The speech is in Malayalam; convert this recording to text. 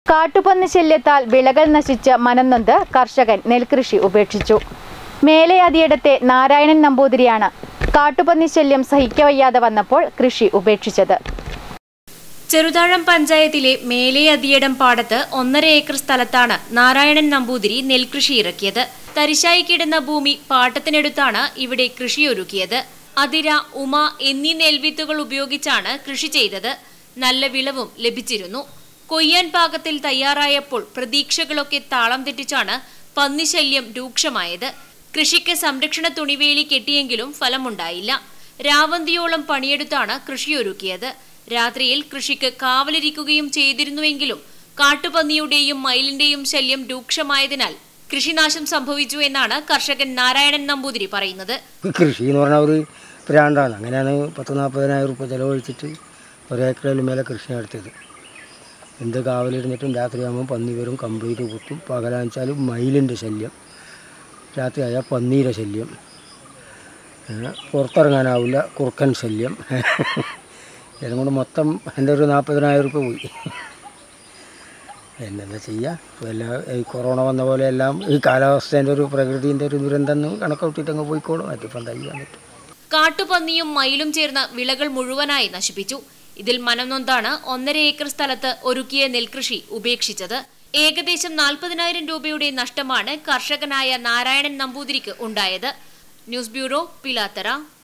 കാട്ടുപന്നി ശല്യത്താൽ വിളകൾ നശിച്ച് മനംനൊന്ത് കർഷകൻ നെൽകൃഷി ഉപേക്ഷിച്ചു മേലെ അതിയിടത്തെ നാരായണൻ നമ്പൂതിരിയാണ് കാട്ടുപന്നി ശല്യം സഹിക്കവയ്യാതെ വന്നപ്പോൾ കൃഷി ഉപേക്ഷിച്ചത് ചെറുതാഴം പഞ്ചായത്തിലെ മേലെ അതിയടം പാടത്ത് ഒന്നര ഏക്കർ സ്ഥലത്താണ് നാരായണൻ നമ്പൂതിരി നെൽകൃഷി ഇറക്കിയത് തരിശായി കിടന്ന ഭൂമി പാട്ടത്തിനെടുത്താണ് ഇവിടെ കൃഷിയൊരുക്കിയത് അതിര ഉമ എന്നീ നെൽവിത്തുകൾ ഉപയോഗിച്ചാണ് കൃഷി ചെയ്തത് നല്ല വിളവും ലഭിച്ചിരുന്നു കൊയ്യാൻ പാകത്തിൽ തയ്യാറായപ്പോൾ പ്രതീക്ഷകളൊക്കെ താളം തെറ്റിച്ചാണ് പന്നിശല്യം രൂക്ഷമായത് കൃഷിക്ക് സംരക്ഷണ തുണിവേലി കെട്ടിയെങ്കിലും ഫലമുണ്ടായില്ല രാവന്തിയോളം പണിയെടുത്താണ് കൃഷിയൊരുക്കിയത് രാത്രിയിൽ കൃഷിക്ക് കാവലിരിക്കുകയും ചെയ്തിരുന്നുവെങ്കിലും കാട്ടുപന്നിയുടെയും മയിലിന്റെയും ശല്യം രൂക്ഷമായതിനാൽ കൃഷിനാശം സംഭവിച്ചു എന്നാണ് കർഷകൻ നാരായണൻ നമ്പൂതിരി പറയുന്നത് കൃഷി എന്ന് പറഞ്ഞാൽ ഒരു പ്രാണ്ടാണ് അങ്ങനെയാണ് പത്ത് നാൽപ്പതിനായിരം റുപ്യ ചിലവഴിച്ചിട്ട് ഒരേക്കറിൽ മേലെ കൃഷി നടത്തിയത് എന്ത് കാവലിരുന്നിട്ടും രാത്രിയാകുമ്പോൾ പന്നി വരും കംപ്ലീറ്റ് കുത്തും പകലാണെച്ചാൽ മയിലിൻ്റെ ശല്യം രാത്രിയായാൽ പന്നീരെ ശല്യം ഏ, പുറത്തിറങ്ങാനാവില്ല കുറുക്കൻ ശല്യം ഇതും കൊണ്ട് മൊത്തം എൻ്റെ ഒരു നാൽപ്പതിനായിരം റുപ്യ പോയി എന്നെന്താ ചെയ്യുക ഇപ്പോൾ എല്ലാ ഈ കൊറോണ വന്ന പോലെ എല്ലാം ഈ കാലാവസ്ഥേൻ്റെ ഒരു പ്രകൃതിൻ്റെ ഒരു ദുരന്തം എന്ന് കണക്കൂട്ടിയിട്ട് അങ്ങ് പോയിക്കോളും അതിപ്പോൾ എന്താ ചെയ്യാൻ പറ്റും കാട്ടുപന്നിയും മയിലും ചേർന്ന് വിളകൾ മുഴുവനായി നശിപ്പിച്ചു ഇതിൽ മനംനൊന്താണ് ഒന്നര ഏക്കർ സ്ഥലത്ത് ഒരുക്കിയ നെൽകൃഷി ഉപേക്ഷിച്ചത് ഏകദേശം നാൽപ്പതിനായിരം രൂപയുടെ നഷ്ടമാണ് കർഷകനായ നാരായണൻ നമ്പൂതിരിക്ക് ഉണ്ടായത് ന്യൂസ് ബ്യൂറോ പിലാത്തറ